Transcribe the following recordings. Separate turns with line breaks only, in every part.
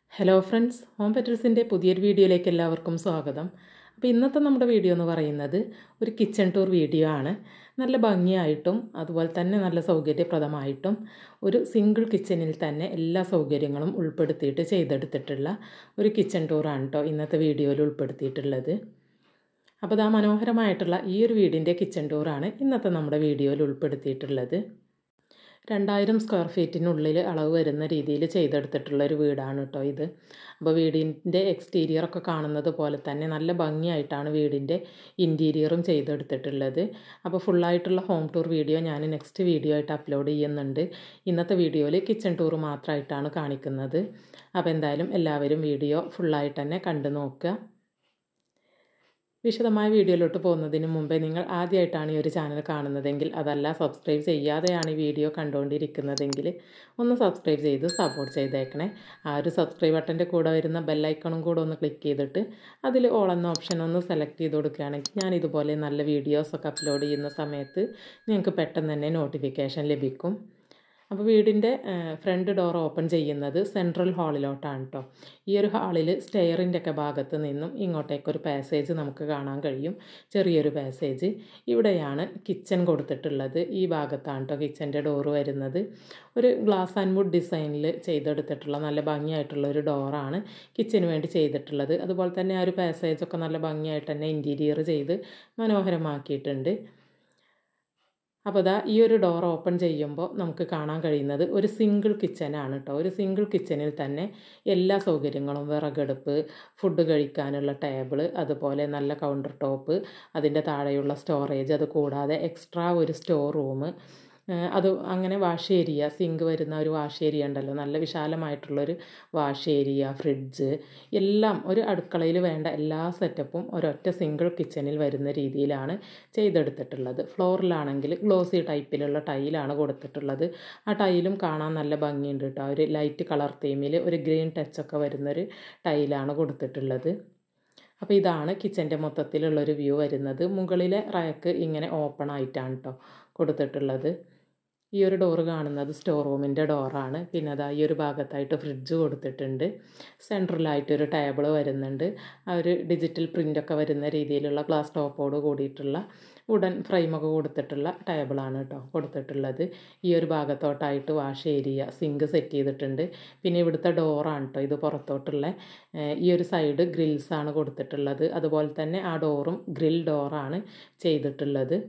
hello friends home പെറ്റൽസിൻ്റെ പുതിയൊരു വീഡിയോയിലേക്ക് എല്ലാവർക്കും സ്വാഗതം അപ്പോൾ ഇന്നത്തെ നമ്മുടെ വീഡിയോ എന്ന് പറയുന്നത് ഒരു കിച്ചൺ ടൂർ വീഡിയോ ആണ് നല്ല ഭംഗിയായിട്ടും അതുപോലെ തന്നെ നല്ല സൗകര്യപ്രദമായിട്ടും ഒരു സിംഗിൾ കിച്ചണിൽ തന്നെ എല്ലാ സൗകര്യങ്ങളും ഉൾപ്പെടുത്തിയിട്ട് ചെയ്തെടുത്തിട്ടുള്ള ഒരു കിച്ചൺ ടൂറാണ് കേട്ടോ ഇന്നത്തെ വീഡിയോയിൽ ഉൾപ്പെടുത്തിയിട്ടുള്ളത് അപ്പോൾ ഇതാ മനോഹരമായിട്ടുള്ള ഈ ഒരു വീടിൻ്റെ കിച്ചൺ ടൂറാണ് ഇന്നത്തെ നമ്മുടെ വീഡിയോയിൽ ഉൾപ്പെടുത്തിയിട്ടുള്ളത് രണ്ടായിരം സ്ക്വയർ ഫീറ്റിനുള്ളിൽ അളവ് വരുന്ന രീതിയിൽ ചെയ്തെടുത്തിട്ടുള്ള ഒരു വീടാണ് കേട്ടോ ഇത് അപ്പോൾ വീടിൻ്റെ എക്സ്റ്റീരിയറൊക്കെ കാണുന്നത് പോലെ തന്നെ നല്ല ഭംഗിയായിട്ടാണ് വീടിൻ്റെ ഇൻറ്റീരിയറും ചെയ്തെടുത്തിട്ടുള്ളത് അപ്പോൾ ഫുള്ളായിട്ടുള്ള ഹോം ടൂർ വീഡിയോ ഞാൻ നെക്സ്റ്റ് വീഡിയോ ആയിട്ട് അപ്ലോഡ് ചെയ്യുന്നുണ്ട് ഇന്നത്തെ വീഡിയോയിൽ കിച്ചൺ ടൂർ മാത്രമായിട്ടാണ് കാണിക്കുന്നത് അപ്പോൾ എന്തായാലും എല്ലാവരും വീഡിയോ ഫുള്ളായിട്ട് തന്നെ കണ്ടു നോക്കുക വിശദമായ വീഡിയോയിലോട്ട് പോകുന്നതിന് മുമ്പേ നിങ്ങൾ ആദ്യമായിട്ടാണ് ഈ ഒരു ചാനൽ കാണുന്നതെങ്കിൽ അതല്ല സബ്സ്ക്രൈബ് ചെയ്യാതെയാണ് ഈ വീഡിയോ കണ്ടുകൊണ്ടിരിക്കുന്നതെങ്കിൽ ഒന്ന് സബ്സ്ക്രൈബ് ചെയ്ത് സപ്പോർട്ട് ചെയ്തേക്കണേ ആ ഒരു സബ്സ്ക്രൈബ് ബട്ടൻ്റെ കൂടെ വരുന്ന ബെല്ലൈക്കണും കൂടെ ഒന്ന് ക്ലിക്ക് ചെയ്തിട്ട് അതിൽ ഓൾ എന്ന ഓപ്ഷൻ ഒന്ന് സെലക്ട് ചെയ്ത് കൊടുക്കുകയാണെങ്കിൽ ഞാൻ ഇതുപോലെ നല്ല വീഡിയോസൊക്കെ അപ്ലോഡ് ചെയ്യുന്ന സമയത്ത് നിങ്ങൾക്ക് പെട്ടെന്ന് തന്നെ നോട്ടിഫിക്കേഷൻ ലഭിക്കും അപ്പോൾ വീടിൻ്റെ ഫ്രണ്ട് ഡോർ ഓപ്പൺ ചെയ്യുന്നത് സെൻട്രൽ ഹാളിലോട്ടാണ് കേട്ടോ ഈ ഒരു ഹാളിൽ സ്റ്റെയറിൻ്റെ ഒക്കെ ഭാഗത്ത് നിന്നും ഇങ്ങോട്ടേക്കൊരു പാസേജ് നമുക്ക് കാണാൻ കഴിയും ചെറിയൊരു പാസേജ് ഇവിടെയാണ് കിച്ചൺ കൊടുത്തിട്ടുള്ളത് ഈ ഭാഗത്താണ് കേട്ടോ കിച്ചൻ്റെ ഡോറ് വരുന്നത് ഒരു ഗ്ലാസ് ആൻഡ് വുഡ് ഡിസൈനിൽ ചെയ്തെടുത്തിട്ടുള്ള നല്ല ഭംഗിയായിട്ടുള്ള ഒരു ഡോറാണ് കിച്ചന് വേണ്ടി ചെയ്തിട്ടുള്ളത് അതുപോലെ തന്നെ ആ ഒരു പാസേജൊക്കെ നല്ല ഭംഗിയായിട്ട് തന്നെ ഇൻറ്റീരിയർ ചെയ്ത് മനോഹരമാക്കിയിട്ടുണ്ട് അപ്പോൾ ഇതാ ഈ ഒരു ഡോർ ഓപ്പൺ ചെയ്യുമ്പോൾ നമുക്ക് കാണാൻ കഴിയുന്നത് ഒരു സിംഗിൾ കിച്ചനാണ് കേട്ടോ ഒരു സിംഗിൾ കിച്ചണിൽ തന്നെ എല്ലാ സൗകര്യങ്ങളും വിറകടുപ്പ് ഫുഡ് കഴിക്കാനുള്ള ടേബിൾ അതുപോലെ നല്ല കൗണ്ടർ ടോപ്പ് അതിൻ്റെ താഴെയുള്ള സ്റ്റോറേജ് അത് കൂടാതെ എക്സ്ട്രാ ഒരു സ്റ്റോർ റൂം അത് അങ്ങനെ വാഷ് ഏരിയ സിങ്ക് വരുന്ന ഒരു വാഷ് ഏരിയ ഉണ്ടല്ലോ നല്ല വിശാലമായിട്ടുള്ളൊരു വാഷ് ഏരിയ ഫ്രിഡ്ജ് എല്ലാം ഒരു അടുക്കളയിൽ വേണ്ട എല്ലാ സെറ്റപ്പും ഒരൊറ്റ സിംഗിൾ കിച്ചണിൽ വരുന്ന രീതിയിലാണ് ചെയ്തെടുത്തിട്ടുള്ളത് ഫ്ലോറിലാണെങ്കിൽ ഗ്ലോസി ടൈപ്പിലുള്ള ടൈലാണ് കൊടുത്തിട്ടുള്ളത് ആ ടൈലും കാണാൻ നല്ല ഭംഗിയുണ്ട് കേട്ടോ ഒരു ലൈറ്റ് കളർ തീമിൽ ഒരു ഗ്രീൻ ടച്ചൊക്കെ വരുന്നൊരു ടൈലാണ് കൊടുത്തിട്ടുള്ളത് അപ്പോൾ ഇതാണ് കിച്ചൻ്റെ മൊത്തത്തിലുള്ളൊരു വ്യൂ വരുന്നത് മുകളിലെ റാക്ക് ഇങ്ങനെ ഓപ്പൺ ആയിട്ടാണ് കേട്ടോ കൊടുത്തിട്ടുള്ളത് ഈ ഒരു ഡോറ് കാണുന്നത് സ്റ്റോർ റൂമിൻ്റെ ഡോറാണ് പിന്നെ അതാ ഈ ഒരു ഭാഗത്തായിട്ട് ഫ്രിഡ്ജ് കൊടുത്തിട്ടുണ്ട് സെൻട്രലായിട്ടൊരു ടേബിൾ വരുന്നുണ്ട് ആ ഒരു ഡിജിറ്റൽ പ്രിൻ്റൊക്കെ വരുന്ന രീതിയിലുള്ള ഗ്ലാസ് ടോപ്പോട് കൂടിയിട്ടുള്ള ഉടൻ ഫ്രെയിമൊക്കെ കൊടുത്തിട്ടുള്ള ടേബിളാണ് കേട്ടോ കൊടുത്തിട്ടുള്ളത് ഈ ഒരു ഭാഗത്തോട്ടായിട്ട് വാഷ് ഏരിയ സിങ്ക് സെറ്റ് ചെയ്തിട്ടുണ്ട് പിന്നെ ഇവിടുത്തെ ഡോറാണ് കേട്ടോ ഇത് പുറത്തോട്ടുള്ള ഈ ഒരു സൈഡ് ഗ്രിൽസാണ് കൊടുത്തിട്ടുള്ളത് അതുപോലെ തന്നെ ആ ഡോറും ഗ്രിൽ ഡോറാണ് ചെയ്തിട്ടുള്ളത്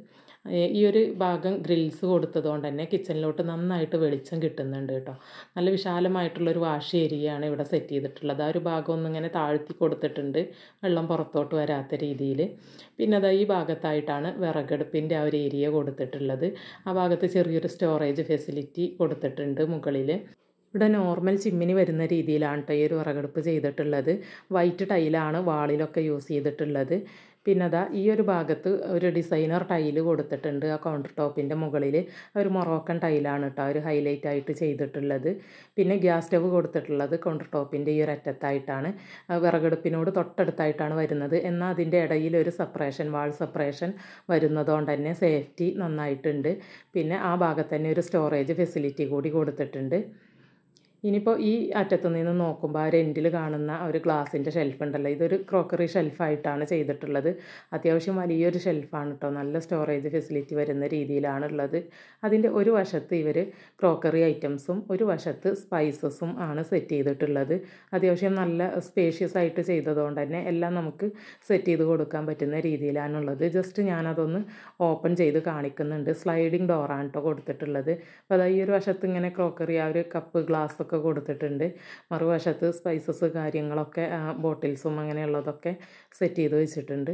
ഈ ഒരു ഭാഗം ഗ്രിൽസ് കൊടുത്തതുകൊണ്ട് തന്നെ കിച്ചണിലോട്ട് നന്നായിട്ട് വെളിച്ചം കിട്ടുന്നുണ്ട് കേട്ടോ നല്ല വിശാലമായിട്ടുള്ളൊരു വാഷ് ഏരിയയാണ് ഇവിടെ സെറ്റ് ചെയ്തിട്ടുള്ളത് ആ ഒരു ഭാഗം ഒന്നിങ്ങനെ താഴ്ത്തി കൊടുത്തിട്ടുണ്ട് വെള്ളം പുറത്തോട്ട് വരാത്ത രീതിയിൽ പിന്നെ അതാ ഈ ഭാഗത്തായിട്ടാണ് വിറകടുപ്പിൻ്റെ ആ ഒരു ഏരിയ കൊടുത്തിട്ടുള്ളത് ആ ഭാഗത്ത് ചെറിയൊരു സ്റ്റോറേജ് ഫെസിലിറ്റി കൊടുത്തിട്ടുണ്ട് മുകളിൽ ഇവിടെ നോർമൽ ചിമ്മിനി വരുന്ന രീതിയിലാണ് കേട്ടോ ഈ ഒരു വിറകടുപ്പ് ചെയ്തിട്ടുള്ളത് വൈറ്റ് ടൈലാണ് വാളിലൊക്കെ യൂസ് ചെയ്തിട്ടുള്ളത് പിന്നെ അതാ ഈ ഒരു ഭാഗത്ത് ഒരു ഡിസൈനർ ടൈല് കൊടുത്തിട്ടുണ്ട് ആ കൗണ്ടർ ടോപ്പിൻ്റെ മുകളിൽ ഒരു മൊറോക്കൻ ടൈലാണ് കേട്ടോ ഒരു ഹൈലൈറ്റ് ആയിട്ട് ചെയ്തിട്ടുള്ളത് പിന്നെ ഗ്യാസ് സ്റ്റവ് കൊടുത്തിട്ടുള്ളത് കൗണ്ടർ ടോപ്പിൻ്റെ ഈ ഒരു അറ്റത്തായിട്ടാണ് വിറകടുപ്പിനോട് തൊട്ടടുത്തായിട്ടാണ് വരുന്നത് എന്നാൽ അതിൻ്റെ ഇടയിൽ ഒരു സെപ്പറേഷൻ വാൾ സെപ്പറേഷൻ വരുന്നതുകൊണ്ട് തന്നെ സേഫ്റ്റി നന്നായിട്ടുണ്ട് പിന്നെ ആ ഭാഗത്ത് തന്നെ ഒരു സ്റ്റോറേജ് ഫെസിലിറ്റി കൂടി കൊടുത്തിട്ടുണ്ട് ഇനിയിപ്പോൾ ഈ അറ്റത്തു നിന്ന് നോക്കുമ്പോൾ ആ ഒരു എൻഡിൽ കാണുന്ന ഒരു ഗ്ലാസിൻ്റെ ഷെൽഫ് ഉണ്ടല്ലോ ഇതൊരു ക്രോക്കറി ഷെൽഫായിട്ടാണ് ചെയ്തിട്ടുള്ളത് അത്യാവശ്യം വലിയൊരു ഷെൽഫാണ് കേട്ടോ നല്ല സ്റ്റോറേജ് ഫെസിലിറ്റി വരുന്ന രീതിയിലാണ് ഉള്ളത് അതിൻ്റെ ഒരു വശത്ത് ഇവർ ക്രോക്കറി ഐറ്റംസും ഒരു വശത്ത് സ്പൈസസും ആണ് സെറ്റ് ചെയ്തിട്ടുള്ളത് അത്യാവശ്യം നല്ല സ്പേഷ്യസ് ആയിട്ട് ചെയ്തതുകൊണ്ട് തന്നെ എല്ലാം നമുക്ക് സെറ്റ് ചെയ്ത് കൊടുക്കാൻ പറ്റുന്ന രീതിയിലാണുള്ളത് ജസ്റ്റ് ഞാനതൊന്ന് ഓപ്പൺ ചെയ്ത് കാണിക്കുന്നുണ്ട് സ്ലൈഡിങ് ഡോറാണ് കേട്ടോ കൊടുത്തിട്ടുള്ളത് അപ്പോൾ അതാ ഈ ഒരു വശത്ത് ഇങ്ങനെ ക്രോക്കറി ആ ഒരു കപ്പ് ഗ്ലാസ് ഒക്കെ കൊടുത്തിട്ടുണ്ട് മറുവശത്ത് സ്പൈസസ് കാര്യങ്ങളൊക്കെ ബോട്ടിൽസും അങ്ങനെയുള്ളതൊക്കെ സെറ്റ് ചെയ്ത് വെച്ചിട്ടുണ്ട്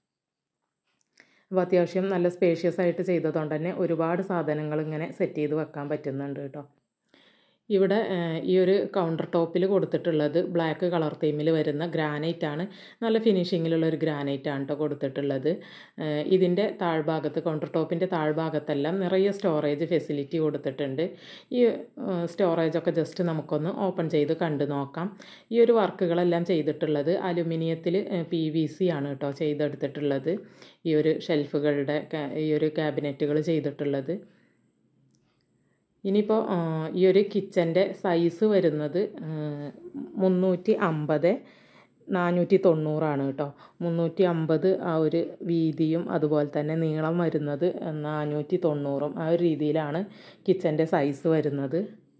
അപ്പോൾ അത്യാവശ്യം നല്ല സ്പേഷ്യസ് ആയിട്ട് ചെയ്തതുകൊണ്ട് തന്നെ ഒരുപാട് സാധനങ്ങൾ ഇങ്ങനെ സെറ്റ് ചെയ്ത് വെക്കാൻ പറ്റുന്നുണ്ട് കേട്ടോ ഇവിടെ ഈ ഒരു കൗണ്ടർ ടോപ്പിൽ കൊടുത്തിട്ടുള്ളത് ബ്ലാക്ക് കളർ തീമിൽ വരുന്ന ഗ്രാനൈറ്റ് ആണ് നല്ല ഫിനിഷിങ്ങിലുള്ള ഒരു ഗ്രാനൈറ്റ് ആണ് കേട്ടോ കൊടുത്തിട്ടുള്ളത് ഇതിൻ്റെ താഴ്ഭാഗത്ത് കൗണ്ടർ ടോപ്പിൻ്റെ താഴ്ഭാഗത്തെല്ലാം നിറയെ സ്റ്റോറേജ് ഫെസിലിറ്റി കൊടുത്തിട്ടുണ്ട് ഈ സ്റ്റോറേജൊക്കെ ജസ്റ്റ് നമുക്കൊന്ന് ഓപ്പൺ ചെയ്ത് കണ്ടു നോക്കാം ഈ ഒരു വർക്കുകളെല്ലാം ചെയ്തിട്ടുള്ളത് അലുമിനിയത്തിൽ പി വി സി ആണ് കേട്ടോ ചെയ്തെടുത്തിട്ടുള്ളത് ഈ ഒരു ഷെൽഫുകളുടെ ഈ ഒരു ക്യാബിനറ്റുകൾ ചെയ്തിട്ടുള്ളത് ഇനിയിപ്പോൾ ഈ ഒരു കിച്ചൻ്റെ സൈസ് വരുന്നത് മുന്നൂറ്റി അമ്പത് നാനൂറ്റി തൊണ്ണൂറാണ് കേട്ടോ മുന്നൂറ്റി അമ്പത് ആ ഒരു വീതിയും അതുപോലെ തന്നെ നീളം വരുന്നത് നാനൂറ്റി തൊണ്ണൂറും ആ ഒരു രീതിയിലാണ് കിച്ചൻ്റെ സൈസ് വരുന്നത്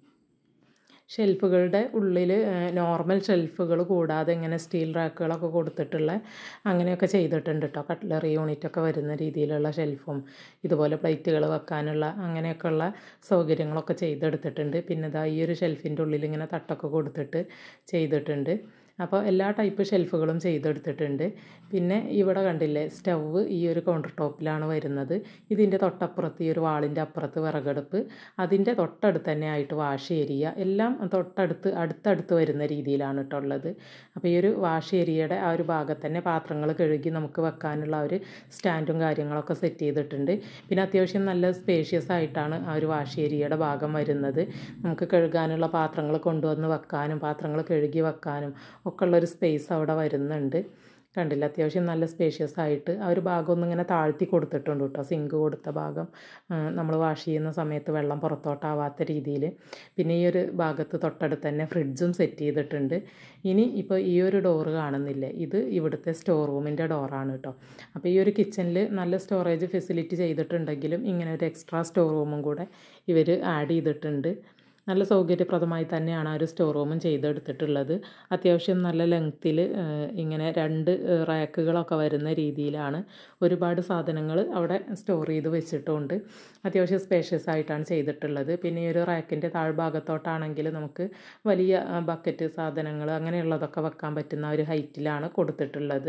ഷെൽഫുകളുടെ ഉള്ളിൽ നോർമൽ ഷെൽഫുകൾ കൂടാതെ ഇങ്ങനെ സ്റ്റീൽ റാക്കുകളൊക്കെ കൊടുത്തിട്ടുള്ള അങ്ങനെയൊക്കെ ചെയ്തിട്ടുണ്ട് കേട്ടോ കട്ട്ലറി യൂണിറ്റൊക്കെ വരുന്ന രീതിയിലുള്ള ഷെൽഫും ഇതുപോലെ പ്ലേറ്റുകൾ വെക്കാനുള്ള അങ്ങനെയൊക്കെയുള്ള സൗകര്യങ്ങളൊക്കെ ചെയ്തെടുത്തിട്ടുണ്ട് പിന്നെ ഇതാ ഈ ഒരു ഷെൽഫിൻ്റെ ഉള്ളിൽ ഇങ്ങനെ തട്ടൊക്കെ കൊടുത്തിട്ട് ചെയ്തിട്ടുണ്ട് അപ്പോൾ എല്ലാ ടൈപ്പ് ഷെൽഫുകളും ചെയ്തെടുത്തിട്ടുണ്ട് പിന്നെ ഇവിടെ കണ്ടില്ലേ സ്റ്റൗവ് ഈ ഒരു കൗണ്ടർ ടോപ്പിലാണ് വരുന്നത് ഇതിൻ്റെ തൊട്ടപ്പുറത്ത് ഈ ഒരു വാളിൻ്റെ അപ്പുറത്ത് വിറകടുപ്പ് അതിൻ്റെ തൊട്ടടുത്ത് തന്നെ ആയിട്ട് വാഷ് ഏരിയ എല്ലാം തൊട്ടടുത്ത് അടുത്തടുത്ത് വരുന്ന രീതിയിലാണ് കേട്ടോ ഉള്ളത് അപ്പോൾ ഈ ഒരു വാഷ് ഏരിയയുടെ ആ ഒരു ഭാഗത്ത് തന്നെ പാത്രങ്ങൾ കഴുകി നമുക്ക് വെക്കാനുള്ള ഒരു സ്റ്റാൻഡും കാര്യങ്ങളൊക്കെ സെറ്റ് ചെയ്തിട്ടുണ്ട് പിന്നെ അത്യാവശ്യം നല്ല സ്പേഷ്യസ് ആയിട്ടാണ് ആ ഒരു വാഷ് ഏരിയയുടെ ഭാഗം വരുന്നത് നമുക്ക് കഴുകാനുള്ള പാത്രങ്ങൾ കൊണ്ടുവന്ന് വെക്കാനും പാത്രങ്ങൾ കഴുകി വെക്കാനും ഒക്കെ ഉള്ളൊരു സ്പേസ് അവിടെ വരുന്നുണ്ട് കണ്ടില്ല അത്യാവശ്യം നല്ല സ്പേഷ്യസ് ആയിട്ട് ആ ഒരു ഭാഗം ഒന്ന് ഇങ്ങനെ താഴ്ത്തി കൊടുത്തിട്ടുണ്ട് കേട്ടോ സിങ്ക് കൊടുത്ത ഭാഗം നമ്മൾ വാഷ് ചെയ്യുന്ന സമയത്ത് വെള്ളം പുറത്തോട്ടാവാത്ത രീതിയിൽ പിന്നെ ഈ ഒരു ഭാഗത്ത് തൊട്ടടുത്ത് തന്നെ ഫ്രിഡ്ജും സെറ്റ് ചെയ്തിട്ടുണ്ട് ഇനി ഇപ്പോൾ ഈ ഒരു ഡോറ് കാണുന്നില്ലേ ഇത് ഇവിടുത്തെ സ്റ്റോർ റൂമിൻ്റെ ഡോറാണ് കേട്ടോ അപ്പോൾ ഈ ഒരു കിച്ചണിൽ നല്ല സ്റ്റോറേജ് ഫെസിലിറ്റി ചെയ്തിട്ടുണ്ടെങ്കിലും ഇങ്ങനെ ഒരു എക്സ്ട്രാ സ്റ്റോർ റൂമും കൂടെ ഇവർ ആഡ് ചെയ്തിട്ടുണ്ട് നല്ല സൗകര്യപ്രദമായി തന്നെയാണ് ആ ഒരു സ്റ്റോർ റൂമും ചെയ്തെടുത്തിട്ടുള്ളത് അത്യാവശ്യം നല്ല ലെങ്ത്തിൽ ഇങ്ങനെ രണ്ട് റാക്കുകളൊക്കെ വരുന്ന രീതിയിലാണ് ഒരുപാട് സാധനങ്ങൾ അവിടെ സ്റ്റോർ ചെയ്ത് വെച്ചിട്ടുമുണ്ട് അത്യാവശ്യം സ്പേഷ്യസ് ആയിട്ടാണ് ചെയ്തിട്ടുള്ളത് പിന്നെ ഈ ഒരു റാക്കിൻ്റെ താഴ്ഭാഗത്തോട്ടാണെങ്കിൽ നമുക്ക് വലിയ ബക്കറ്റ് സാധനങ്ങൾ അങ്ങനെയുള്ളതൊക്കെ വെക്കാൻ പറ്റുന്ന ഒരു ഹൈറ്റിലാണ് കൊടുത്തിട്ടുള്ളത്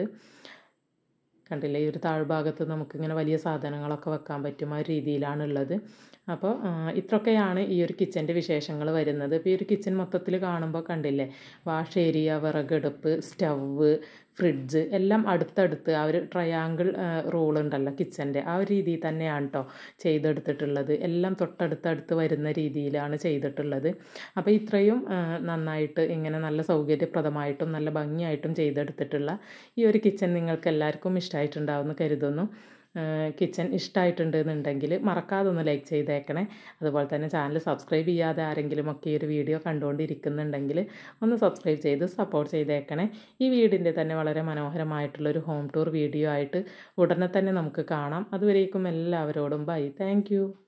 കണ്ടില്ലേ ഈ ഒരു താഴ്ഭാഗത്ത് നമുക്കിങ്ങനെ വലിയ സാധനങ്ങളൊക്കെ വെക്കാൻ പറ്റും ആ ഒരു രീതിയിലാണുള്ളത് അപ്പോൾ ഇത്രയൊക്കെയാണ് ഈ ഒരു കിച്ചൻ്റെ വിശേഷങ്ങൾ വരുന്നത് ഇപ്പോൾ ഈ ഒരു കിച്ചൺ മൊത്തത്തിൽ കാണുമ്പോൾ കണ്ടില്ലേ വാഷ് ഏരിയ വിറകടുപ്പ് സ്റ്റവ് ഫ്രിഡ്ജ് എല്ലാം അടുത്തടുത്ത് ആ ഒരു ട്രയാങ്കിൾ റൂൾ ഉണ്ടല്ലോ കിച്ചൻ്റെ ആ ഒരു രീതിയിൽ തന്നെയാണ് കേട്ടോ ചെയ്തെടുത്തിട്ടുള്ളത് എല്ലാം തൊട്ടടുത്തടുത്ത് വരുന്ന രീതിയിലാണ് ചെയ്തിട്ടുള്ളത് അപ്പോൾ ഇത്രയും നന്നായിട്ട് ഇങ്ങനെ നല്ല സൗകര്യപ്രദമായിട്ടും നല്ല ഭംഗിയായിട്ടും ചെയ്തെടുത്തിട്ടുള്ള ഈ ഒരു കിച്ചൺ നിങ്ങൾക്ക് എല്ലാവർക്കും ഇഷ്ടമായിട്ടുണ്ടാവുമെന്ന് കരുതുന്നു കിച്ചൺ ഇഷ്ടമായിട്ടുണ്ട് എന്നുണ്ടെങ്കിൽ മറക്കാതെ ഒന്ന് ലൈക്ക് ചെയ്തേക്കണേ അതുപോലെ തന്നെ ചാനൽ സബ്സ്ക്രൈബ് ചെയ്യാതെ ആരെങ്കിലും ഒക്കെ ഈ ഒരു വീഡിയോ കണ്ടുകൊണ്ടിരിക്കുന്നുണ്ടെങ്കിൽ ഒന്ന് സബ്സ്ക്രൈബ് ചെയ്ത് സപ്പോർട്ട് ചെയ്തേക്കണേ ഈ വീടിൻ്റെ തന്നെ വളരെ മനോഹരമായിട്ടുള്ളൊരു ഹോം ടൂർ വീഡിയോ ആയിട്ട് ഉടനെ തന്നെ നമുക്ക് കാണാം അതുവരേക്കും എല്ലാവരോടും ബൈ താങ്ക്